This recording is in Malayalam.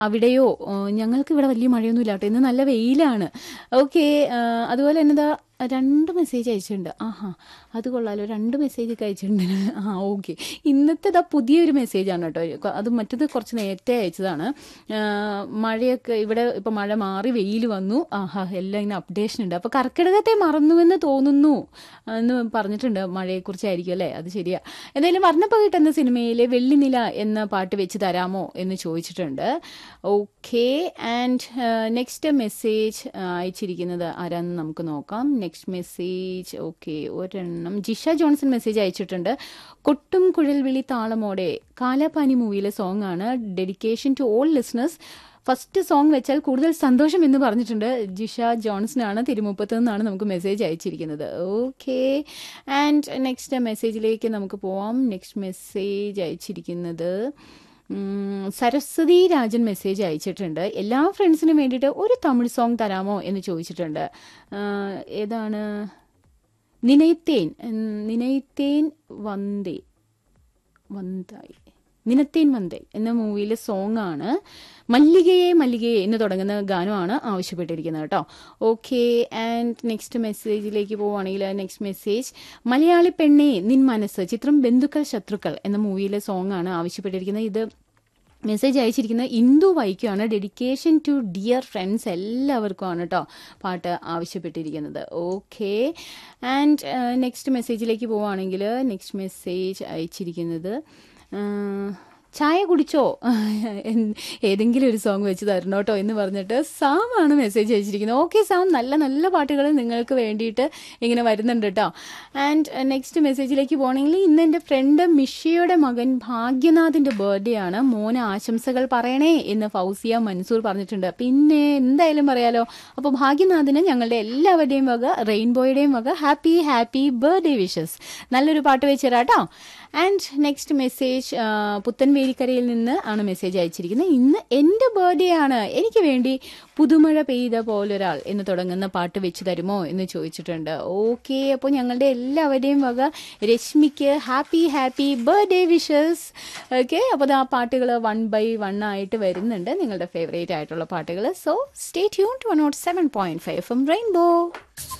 അവിടെയോ ഏഹ്, ഞങ്ങൾക്ക് ഇവിടെ വലിയ മഴയൊന്നും ഇല്ല കേട്ടോ ഇന്ന് നല്ല വെയിലാണ് ഓക്കെ അതുപോലെ തന്നെ ദാ രണ്ട് മെസ്സേജ് അയച്ചിട്ടുണ്ട് ആഹാ അത് കൊള്ളാലോ രണ്ട് മെസ്സേജ് ഒക്കെ അയച്ചിട്ടുണ്ട് ആ ഓക്കെ ഇന്നത്തെ ദാ പുതിയൊരു മെസ്സേജാണ് കേട്ടോ അത് മറ്റത് കുറച്ച് നേരത്തെ അയച്ചതാണ് ഏഹ്, മഴയൊക്കെ ഇവിടെ ഇപ്പം മഴ മാറി വെയിൽ വന്നു ആഹാ എല്ലാം ഇങ്ങനെ അപ്ഡേഷൻ ഉണ്ട് അപ്പോൾ കർക്കിടകത്തെ മറന്നുവെന്ന് തോന്നുന്നു എന്ന് പറഞ്ഞിട്ടുണ്ട് മഴയെക്കുറിച്ചായിരിക്കും അല്ലേ അത് ശരിയാ എന്തായാലും വർണ്ണപ്പകിട്ട് എന്ന സിനിമയിലെ വെള്ളിനില എന്ന പാട്ട് വെച്ച് തരാമോ എന്ന് ചോദിച്ചിട്ടുണ്ട് ഓക്കെ ആൻഡ് നെക്സ്റ്റ് മെസ്സേജ് അയച്ചിരിക്കുന്നത് ആരാന്ന് നമുക്ക് നോക്കാം നെക്സ്റ്റ് മെസ്സേജ് ഓക്കെ ഒരെണ്ണം ജിഷ ജോൺസൺ മെസ്സേജ് അയച്ചിട്ടുണ്ട് കൊട്ടും കുഴൽ വിളി താളമോടെ കാലാപാനി മൂവിയിലെ സോങ് ആണ് dedication to all listeners first song വെച്ചാൽ കൂടുതൽ സന്തോഷം എന്ന് പറഞ്ഞിട്ടുണ്ട് ജിഷ ജോൺസൺ ആണ് തിരുമുപ്പത്ത് നിന്നാണ് നമുക്ക് മെസ്സേജ് അയച്ചിരിക്കുന്നത് ഓക്കെ ആൻഡ് നെക്സ്റ്റ് മെസ്സേജിലേക്ക് നമുക്ക് പോവാം നെക്സ്റ്റ് മെസ്സേജ് അയച്ചിരിക്കുന്നത് ഉം, സരസ്വതി രാജൻ മെസ്സേജ് അയച്ചിട്ടുണ്ട് എല്ലാ ഫ്രണ്ട്സിനും വേണ്ടിയിട്ട് ഒരു തമിഴ് സോങ് തരാമോ എന്ന് ചോദിച്ചിട്ടുണ്ട് ആ, ഏതാണ് നിനൈത്തേൻ ഉം, നിനൈത്തേൻ വന്ദേ വന്തായി നിനത്തേൻ വന്ദേ എന്ന മൂവിയിലെ സോങ് ആണ് മല്ലികയെ മല്ലികയെ എന്ന് തുടങ്ങുന്ന ഗാനമാണ് ആവശ്യപ്പെട്ടിരിക്കുന്നത് കേട്ടോ ഓക്കെ ആൻഡ് നെക്സ്റ്റ് മെസ്സേജിലേക്ക് പോവുകയാണെങ്കിൽ നെക്സ്റ്റ് മെസ്സേജ് മലയാളി പെണ്ണെ നിൻ മനസ്സ് ചിത്രം ബന്ധുക്കൾ ശത്രുക്കൾ എന്ന മൂവിയിലെ സോങ് ആണ് ആവശ്യപ്പെട്ടിരിക്കുന്നത് ഇത് മെസ്സേജ് അയച്ചിരിക്കുന്നത് ഇന്ദു വൈക്കുമാണ് ഡെഡിക്കേഷൻ ടു ഡിയർ ഫ്രണ്ട്സ് എല്ലാവർക്കുമാണ് കേട്ടോ പാട്ട് ആവശ്യപ്പെട്ടിരിക്കുന്നത് ഓക്കെ ആൻഡ് നെക്സ്റ്റ് മെസ്സേജിലേക്ക് പോവുകയാണെങ്കിൽ നെക്സ്റ്റ് മെസ്സേജ് അയച്ചിരിക്കുന്നത് ആ, ചായ കുടിച്ചോ എന്ന് ഏതെങ്കിലും ഒരു സോങ് വെച്ച് തരണം കേട്ടോ എന്ന് പറഞ്ഞിട്ട് സാം ആണ് മെസ്സേജ് അയച്ചിരിക്കുന്നത് ഓക്കെ സാം നല്ല നല്ല പാട്ടുകൾ നിങ്ങൾക്ക് വേണ്ടിയിട്ട് ഇങ്ങനെ വരുന്നുണ്ട് കേട്ടോ ആൻഡ് നെക്സ്റ്റ് മെസ്സേജിലേക്ക് പോകണമെങ്കിൽ ഇന്ന് എൻ്റെ ഫ്രണ്ട് മിഷിയുടെ മകൻ ഭാഗ്യനാഥിൻ്റെ ബർത്ത്ഡേ ആണ് മോന് ആശംസകൾ പറയണേ എന്ന് ഫൗസിയ മൻസൂർ പറഞ്ഞിട്ടുണ്ട് പിന്നെ എന്തായാലും പറയാലോ അപ്പോൾ ഭാഗ്യനാഥിന് ഞങ്ങളുടെ എല്ലാവരുടെയും വക റെയിൻബോയുടെയും വക ഹാപ്പി ഹാപ്പി ബർത്ത്ഡേ വിഷസ് നല്ലൊരു പാട്ട് വെച്ച് തരാം കേട്ടോ ആൻഡ് നെക്സ്റ്റ് മെസ്സേജ് പുത്തൻവേലിക്കരയിൽ നിന്ന് ആണ് മെസ്സേജ് അയച്ചിരിക്കുന്നത് ഇന്ന് എൻ്റെ ബർത്ത്ഡേ ആണ് എനിക്ക് വേണ്ടി പുതുമഴ പെയ്ത പോലൊരാൾ എന്ന് തുടങ്ങുന്ന പാട്ട് വെച്ച് തരുമോ എന്ന് ചോദിച്ചിട്ടുണ്ട് ഓക്കെ അപ്പോൾ ഞങ്ങളുടെ എല്ലാവരുടെയും വക രശ്മിക്ക് happy happy birthday wishes okay അപ്പോൾ ആ പാട്ടുകൾ വൺ ബൈ വൺ ആയിട്ട് വരുന്നുണ്ട് നിങ്ങളുടെ ഫേവറേറ്റ് ആയിട്ടുള്ള പാട്ടുകൾ so stay tune to nought seven point five M rainbow